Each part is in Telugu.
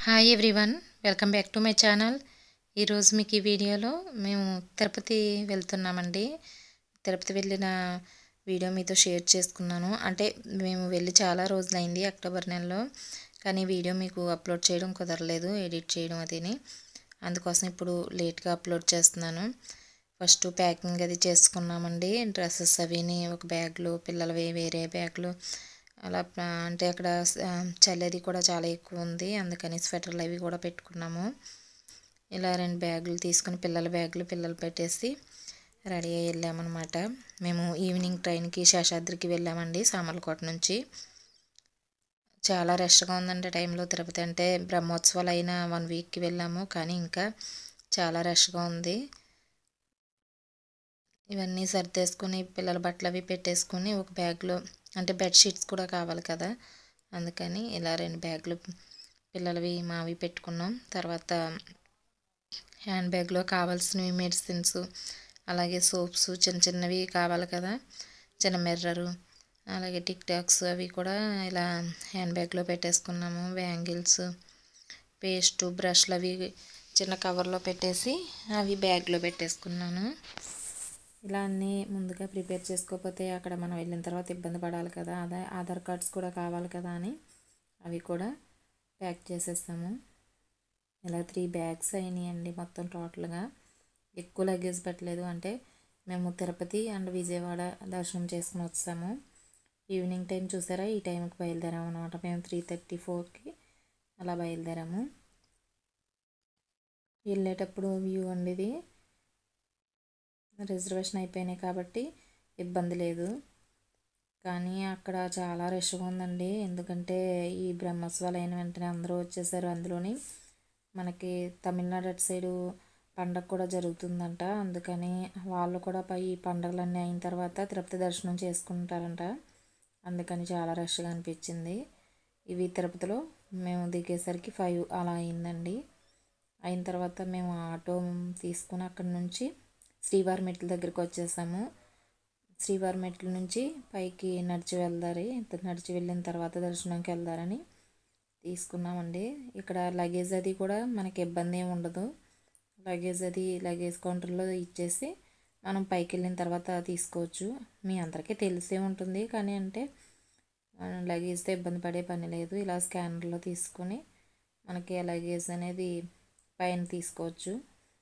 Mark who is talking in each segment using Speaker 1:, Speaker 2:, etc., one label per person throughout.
Speaker 1: hi everyone welcome back to my channel ఈరోజు మీకు ఈ వీడియోలో మేము తిరుపతి వెళ్తున్నామండి తిరుపతి వెళ్ళిన వీడియో మీతో షేర్ చేసుకున్నాను అంటే మేము వెళ్ళి చాలా రోజులైంది అక్టోబర్ నెలలో కానీ వీడియో మీకు అప్లోడ్ చేయడం కుదరలేదు ఎడిట్ చేయడం అదిని అందుకోసం ఇప్పుడు లేట్గా అప్లోడ్ చేస్తున్నాను ఫస్ట్ ప్యాకింగ్ అది చేసుకున్నామండి డ్రెస్సెస్ అవిని ఒక బ్యాగ్లో పిల్లలవి వేరే బ్యాగ్లు అలా ప్లా- అంటే అక్కడ ఆ, చలి అది కూడా చాలా ఎక్కువ ఉంది అందుకని స్వెటర్లు అవి కూడా పెట్టుకున్నాము ఇలా రెండు బ్యాగులు తీసుకుని పిల్లల బ్యాగులు పిల్లలు పెట్టేసి రెడీ అయ్యి వెళ్ళామన్నమాట మేము ఈవినింగ్ ట్రైన్కి శేషాద్రికి వెళ్ళామండి సామర్లకోట నుంచి చాలా రష్గా ఉందండి ఆ టైంలో తిరుపతి అంటే బ్రహ్మోత్సవాలు అయిన వన్ వీక్కి వెళ్ళాము కానీ ఇంకా చాలా రష్గా ఉంది ఇవన్నీ సర్దేసుకుని పిల్లల బట్టలు అవి పెట్టేసుకుని ఒక బ్యాగ్లో అంటే బెడ్షీట్స్ కూడా కావాలి కదా అందుకని ఇలా రెండు బ్యాగులు పిల్లలవి మావి పెట్టుకున్నాం తర్వాత హ్యాండ్ బ్యాగ్లో కావాల్సినవి మెడిసిన్స్ అలాగే సోప్స్ చిన్న చిన్నవి కావాలి కదా చిన్న మిర్రరు అలాగే టిక్ టాక్స్ అవి కూడా ఇలా హ్యాండ్ బ్యాగ్లో పెట్టేసుకున్నాము బ్యాంగిల్స్ పేస్టు బ్రష్లు అవి చిన్న కవర్లో పెట్టేసి అవి బ్యాగ్లో పెట్టేసుకున్నాను ఇలా అన్నీ ముందుగా ప్రిపేర్ చేసుకోకపోతే అక్కడ మనం వెళ్ళిన తర్వాత ఇబ్బంది పడాలి కదా అదే ఆధార్ కార్డ్స్ కూడా కావాలి కదా అని అవి కూడా ప్యాక్ చేసేస్తాము ఇలా త్రీ బ్యాగ్స్ అయినాయండి మొత్తం టోటల్గా ఎక్కువ లగేజ్ పెట్టలేదు అంటే మేము తిరుపతి అండ్ విజయవాడ దర్శనం చేసుకుని వచ్చాము ఈవినింగ్ టైం చూసారా ఈ టైంకి బయలుదేరాము అనమాట మేము త్రీ థర్టీ ఫోర్కి అలా బయలుదేరాము వెళ్ళేటప్పుడు వ్యూ అండి ఇది రిజర్వేషన్ అయిపోయినాయి కాబట్టి ఇబ్బంది లేదు కానీ అక్కడ చాలా రష్గా ఉందండి ఎందుకంటే ఈ బ్రహ్మోత్సవాలు అయిన వెంటనే అందరూ వచ్చేసారు అందులోని మనకి తమిళనాడు అటు సైడు పండగ కూడా జరుగుతుందంట అందుకని వాళ్ళు కూడా పై ఈ పండగలన్నీ అయిన తర్వాత తిరుపతి దర్శనం చేసుకుంటారంట అందుకని చాలా రష్గా అనిపించింది ఇవి తిరుపతిలో మేము దిగేసరికి ఫైవ్ అలా అయిందండి అయిన తర్వాత మేము ఆటో తీసుకుని అక్కడి నుంచి శ్రీవారి మెట్ల దగ్గరికి వచ్చేసాము శ్రీవారి మెట్ల నుంచి పైకి నడిచి వెళ్దారి నడిచి వెళ్ళిన తర్వాత దర్శనంకి వెళ్దారని తీసుకున్నామండి ఇక్కడ లగేజ్ అది కూడా మనకి ఇబ్బంది ఏమి ఉండదు లగేజ్ అది లగేజ్ కౌంటర్లో ఇచ్చేసి మనం పైకి వెళ్ళిన తర్వాత తీసుకోవచ్చు మీ అందరికీ తెలిసే ఉంటుంది కానీ అంటే మనం లగేజ్తో ఇబ్బంది పడే పని లేదు ఇలా స్కానర్లో తీసుకొని మనకి ఆ లగేజ్ అనేది పైన తీసుకోవచ్చు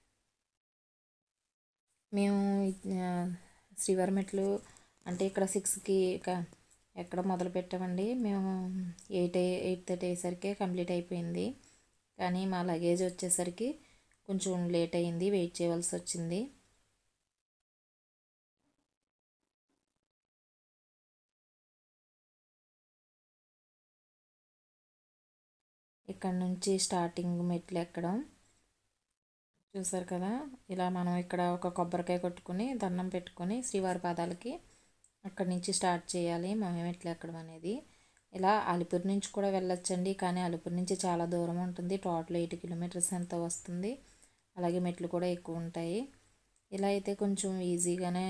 Speaker 1: మేము ఆ, శ్రీవారి మెట్లు అంటే ఇక్కడ సిక్స్కి ఎక్కడ మొదలు పెట్టామండి మేము ఎయిట్ ఎయిట్ థర్టీ అయ్యేసరికి కంప్లీట్ అయిపోయింది కానీ మా లగేజ్ వచ్చేసరికి కొంచెం లేట్ అయింది వెయిట్ చేయవలసి వచ్చింది ఇక్కడ నుంచి స్టార్టింగ్ మెట్లు ఎక్కడం చూసారు కదా ఇలా మనం ఇక్కడ ఒక కొబ్బరికాయ కొట్టుకుని దండం పెట్టుకొని శ్రీవారి పాదాలకి అక్కడి నుంచి స్టార్ట్ చేయాలి మనం ఎట్లా ఎక్కడం అనేది ఇలా అలిపిరి నుంచి కూడా వెళ్ళొచ్చండి కానీ అలిపిరి నుంచి చాలా దూరం ఉంటుంది టోటల్ ఎయిట్ కిలోమీటర్స్ ఎంత వస్తుంది అలాగే మెట్లు కూడా ఎక్కువ ఉంటాయి ఇలా అయితే కొంచెం ఈజీగానే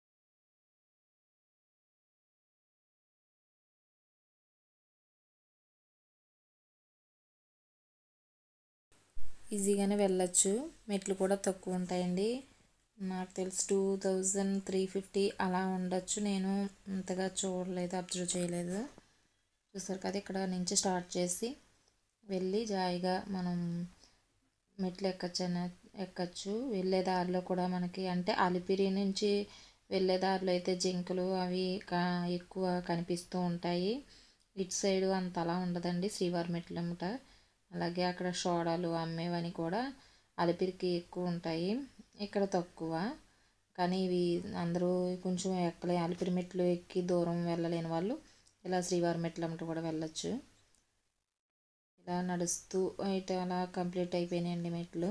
Speaker 1: ఈజీగానే వెళ్ళొచ్చు మెట్లు కూడా తక్కువ ఉంటాయండి నాకు తెలిసి టూ థౌజండ్ త్రీ ఫిఫ్టీ అలా ఉండొచ్చు నేను అంతగా చూడలేదు అబ్జర్వ్ చేయలేదు చూసారు కదా ఇక్కడ నుంచి స్టార్ట్ చేసి వెళ్ళి జాయిగా మనం మెట్లు ఎక్కచ్చు ఎక్కచ్చు వెళ్ళే దారిలో కూడా మనకి అంటే అలిపిరి నుంచి వెళ్ళే దారిలో అయితే జింకలు అవి కా ఎక్కువ కనిపిస్తూ ఉంటాయి ఇటు సైడు అంత అలా ఉండదండి శ్రీవారి మెట్ల అమ్మట అలాగే అక్కడ సోడాలు అమ్మేవని కూడా అలిపిరికి ఎక్కువ ఉంటాయి ఇక్కడ తక్కువ కానీ ఇవి అందరూ కొంచెం ఎక్కలే అలిపిరి మెట్లు ఎక్కి దూరం వెళ్ళలేని వాళ్ళు ఇలా శ్రీవారి మెట్ల అమ్మట కూడా వెళ్ళొచ్చు ఇలా నడుస్తూ అయితే అలా కంప్లీట్ అయిపోయినాయండి మెట్లు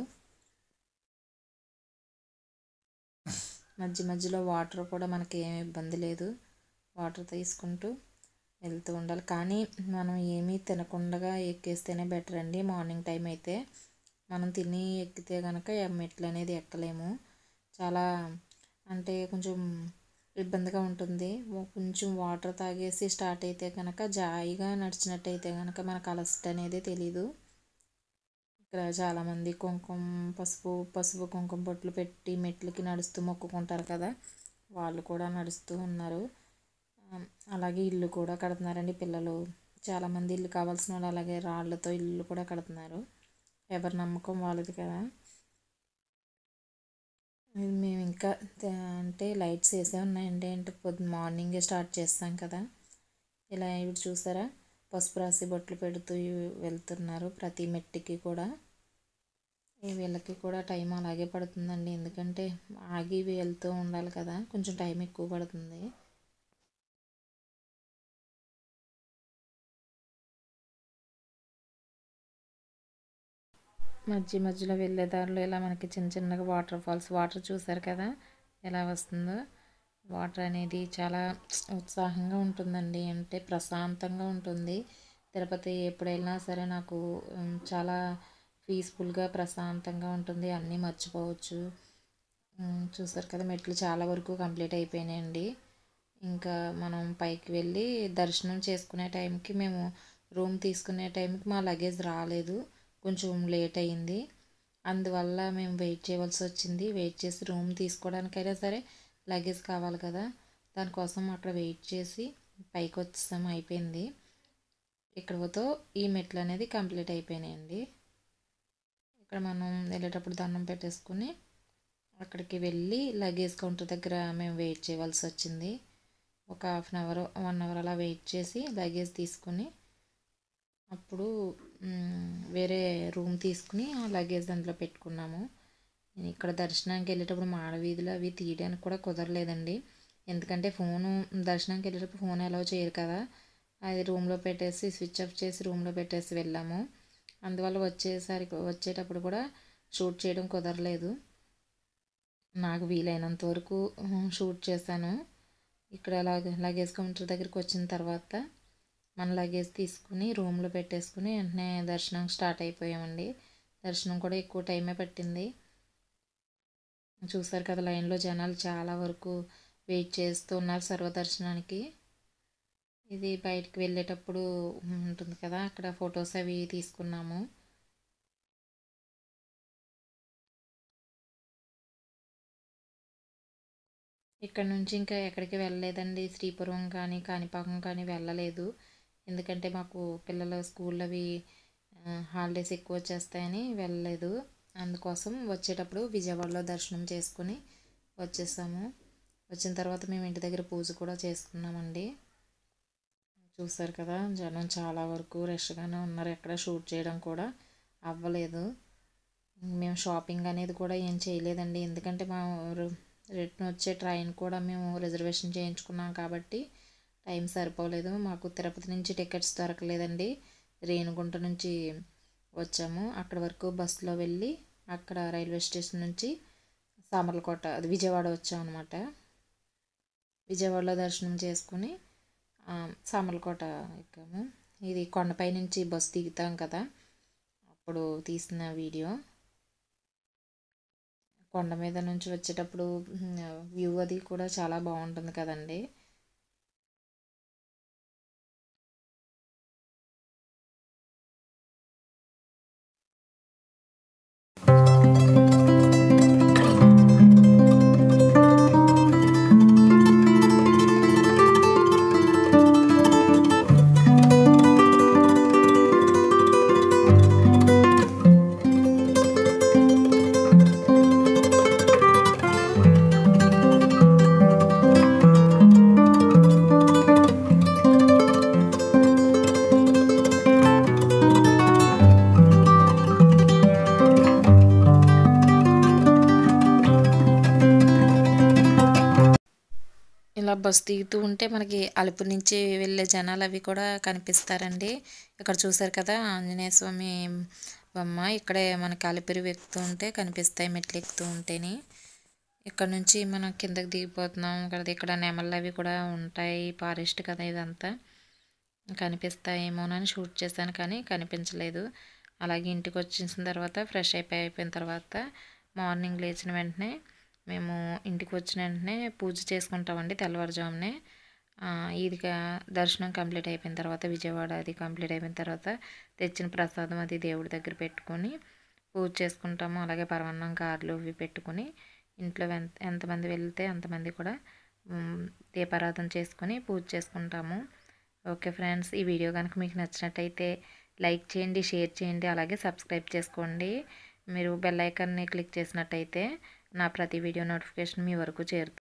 Speaker 1: మధ్య మధ్యలో వాటర్ కూడా మనకి ఏమి ఇబ్బంది లేదు వాటర్ తీసుకుంటూ వెళ్తూ ఉండాలి కానీ మనం ఏమీ తినకుండా ఎక్కేస్తేనే బెటర్ అండి మార్నింగ్ టైం అయితే మనం తిని ఎక్కితే కనుక మెట్లు అనేది ఎక్కలేము చాలా అంటే కొంచెం ఇబ్బందిగా ఉంటుంది ఓ- కొంచెం వాటర్ తాగేసి స్టార్ట్ అయితే కనుక జాయిగా నడిచినట్టయితే కనుక మనకు అలసట అనేది తెలీదు ఇక్కడ చాలామంది కుంకుమ పసుపు పసుపు కుంకుమ బొట్లు పెట్టి మెట్లకి నడుస్తూ మొక్కుకుంటారు కదా వాళ్ళు కూడా నడుస్తూ ఉన్నారు ఆ, అలాగే ఇల్లు కూడా కడుతున్నారండి పిల్లలు చాలామంది ఇల్లు కావాల్సిన వాళ్ళు అలాగే రాళ్ళతో ఇల్లు కూడా కడుతున్నారు ఎవరి నమ్మకం వాళ్ళది కదా ఇది మేము ఇంకా తే- అంటే లైట్స్ వేసే ఉన్నాయండి అంటే పొద్దు మార్నింగే స్టార్ట్ చేస్తాం కదా ఇలా ఇవి చూసారా పసుపు రాసి బొట్లు పెడుతూ వెళ్తున్నారు ప్రతి మెట్టికి కూడా ఈ వీళ్ళకి కూడా టైం అలాగే పడుతుందండి ఎందుకంటే ఆగి వెళ్తూ ఉండాలి కదా కొంచెం టైం ఎక్కువ పడుతుంది మధ్య మధ్యలో వెళ్ళే దారిలో ఇలా మనకి చిన్న చిన్నగా వాటర్ ఫాల్స్ వాటర్ చూసారు కదా ఎలా వస్తుందో వాటర్ అనేది చాలా ఉత్సాహంగా ఉంటుందండి అంటే ప్రశాంతంగా ఉంటుంది తిరుపతి ఎప్పుడు వెళ్ళినా సరే నాకు ఉమ్, చాలా పీస్ఫుల్గా ప్రశాంతంగా ఉంటుంది అన్నీ మర్చిపోవచ్చు ఉమ్, చూసారు కదా మెట్లు చాలా వరకు కంప్లీట్ అయిపోయినాయండి ఇంకా మనం పైకి వెళ్ళి దర్శనం చేసుకునే టైంకి మేము రూమ్ తీసుకునే టైంకి మా లగేజ్ రాలేదు కొంచెం లేట్ అయింది అందువల్ల మేము వెయిట్ చేయవలసి వచ్చింది వెయిట్ చేసి రూమ్ తీసుకోవడానికైనా సరే లగేజ్ కావాలి కదా దానికోసం అక్కడ వెయిట్ చేసి పైకి వచ్చాము అయిపోయింది ఇక్కడతో ఈ మెట్లు అనేది కంప్లీట్ అయిపోయినాయండి ఇక్కడ మనం వెళ్ళేటప్పుడు దండం పెట్టేసుకుని అక్కడికి వెళ్ళి లగేజ్ కౌంటర్ దగ్గర మేము వెయిట్ చేయవలసి వచ్చింది ఒక half an hour one hour అలా వెయిట్ చేసి లగేజ్ తీసుకుని అప్పుడు మ్, వేరే రూమ్ తీసుకుని ఆ లగేజ్ దాంట్లో పెట్టుకున్నాము నేను ఇక్కడ దర్శనానికి వెళ్ళేటప్పుడు మాడవీధులు అవి తీయడానికి కూడా కుదరలేదండి ఎందుకంటే ఫోను దర్శనానికి వెళ్ళేటప్పుడు ఫోన్ అలౌ చేయరు కదా అది రూమ్లో పెట్టేసి స్విచ్ ఆఫ్ చేసి రూమ్లో పెట్టేసి వెళ్ళాము అందువల్ల వచ్చేసరికి వచ్చేటప్పుడు కూడా షూట్ చేయడం కుదరలేదు నాకు వీలైనంత వరకు ఉమ్, షూట్ చేశాను ఇక్కడ లగ లగేజ్ కౌంటర్ దగ్గరికి వచ్చిన తర్వాత మన లగేజ్ తీసుకుని రూమ్లో పెట్టేసుకుని వెంటనే దర్శనం స్టార్ట్ అయిపోయామండి దర్శనం కూడా ఎక్కువ టైమే పట్టింది చూసారు కదా లైన్లో జనాలు చాలా వరకు వెయిట్ చేస్తూ ఉన్నారు సర్వదర్శనానికి ఇది బయటికి వెళ్ళేటప్పుడు ఉంటుంది కదా అక్కడ ఫొటోస్ అవి తీసుకున్నాము ఇక్కడ నుంచి ఇంకా ఎక్కడికి వెళ్ళలేదండి శ్రీపురం కానీ కాణిపాకం కానీ వెళ్ళలేదు ఎందుకంటే మాకు పిల్లల స్కూల్ అవి హాలిడేస్ ఎక్కువ వచ్చేస్తాయని వెళ్ళలేదు అందుకోసం వచ్చేటప్పుడు విజయవాడలో దర్శనం చేసుకుని వచ్చేసాము వచ్చిన తర్వాత మేము ఇంటి దగ్గర పూజ కూడా చేసుకున్నామండి చూసారు కదా జనం చాలా వరకు రష్గానే ఉన్నారు ఎక్కడ షూట్ చేయడం కూడా అవ్వలేదు మేము షాపింగ్ అనేది కూడా ఏం చేయలేదండి ఎందుకంటే మా రిటర్న్ వచ్చే ట్రైన్ కూడా మేము రిజర్వేషన్ చేయించుకున్నాం కాబట్టి టైం సరిపోలేదు మాకు తిరుపతి నుంచి టికెట్స్ దొరకలేదండి రేణిగుంట నుంచి వచ్చాము అక్కడ వరకు బస్సులో వెళ్ళి అక్కడ రైల్వే స్టేషన్ నుంచి సామర్లకోట అది విజయవాడ వచ్చాం అనమాట విజయవాడలో దర్శనం చేసుకుని ఆ, సామర్లకోట ఎక్కాము ఇది కొండపై నుంచి బస్సు దిగుతాం కదా అప్పుడు తీసిన వీడియో కొండ మీద నుంచి వచ్చేటప్పుడు వ్యూ అది కూడా చాలా బాగుంటుంది కదండి ఇలా బస్ దిగుతూ ఉంటే మనకి అలుపు నుంచి వెళ్ళే జనాలు అవి కూడా కనిపిస్తారండి ఇక్కడ చూసారు కదా ఆంజనేయ స్వామి బొమ్మ ఇక్కడే మనకి అలిపిరి ఎక్కుతూ ఉంటే కనిపిస్తాయి మెట్లు ఎక్కుతూ ఉంటేని ఇక్కడ నుంచి మనం కిందకి దిగిపోతున్నాం ఇక్కడ ఇక్కడ నెమళ్ళు అవి కూడా ఉంటాయి ఫారెస్ట్ కదా ఇదంతా కనిపిస్తాయేమోనని షూట్ చేశాను కానీ కనిపించలేదు అలాగే ఇంటికి వచ్చేసిన తర్వాత ఫ్రెష్ అయిపోయి అయిపోయిన తర్వాత మార్నింగ్ లేచిన వెంటనే మేము ఇంటికి వచ్చిన వెంటనే పూజ చేసుకుంటామండి తెల్లవారుజామునే ఆ, ఇదిగా దర్శనం కంప్లీట్ అయిపోయిన తర్వాత విజయవాడ అది కంప్లీట్ అయిపోయిన తర్వాత తెచ్చిన ప్రసాదం అది దేవుడి దగ్గర పెట్టుకొని పూజ చేసుకుంటాము అలాగే పరమాన్నం కార్లు ఇవి పెట్టుకుని ఇంట్లో ఎంత ఎంతమంది వెళ్తే అంతమంది కూడా దీపారాధన చేసుకొని పూజ చేసుకుంటాము ఓకే ఫ్రెండ్స్ ఈ వీడియో కనుక మీకు నచ్చినట్టయితే లైక్ చేయండి షేర్ చేయండి అలాగే సబ్స్క్రైబ్ చేసుకోండి మీరు బెల్ ఐకాన్ని క్లిక్ చేసినట్టయితే నా ప్రతి వీడియో నోటిఫికేషన్ మీ వరకు చేరుతుంది